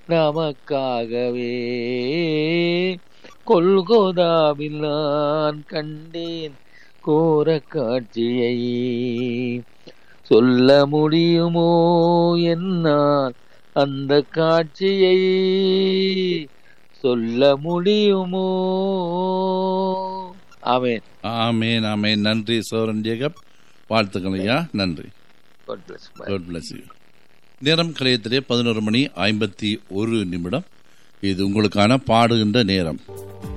நமக்காகவே கொல்கோதாவில் நான் கண்டேன் கோர காட்சியை சொல்ல முடியுமோ என்னால் அந்த காட்சியை சொல்ல முடியுமோ ஆமென் ஆமேன் ஆமேன் நன்றி சோரன் ஜேகப் வாழ்த்துக்கள் ஐயா நன்றி God bless. Bye. God bless you. நேரம் கலையத்திலே பதினோரு மணி ஐம்பத்தி ஒரு நிமிடம் இது உங்களுக்கான பாடுகின்ற நேரம்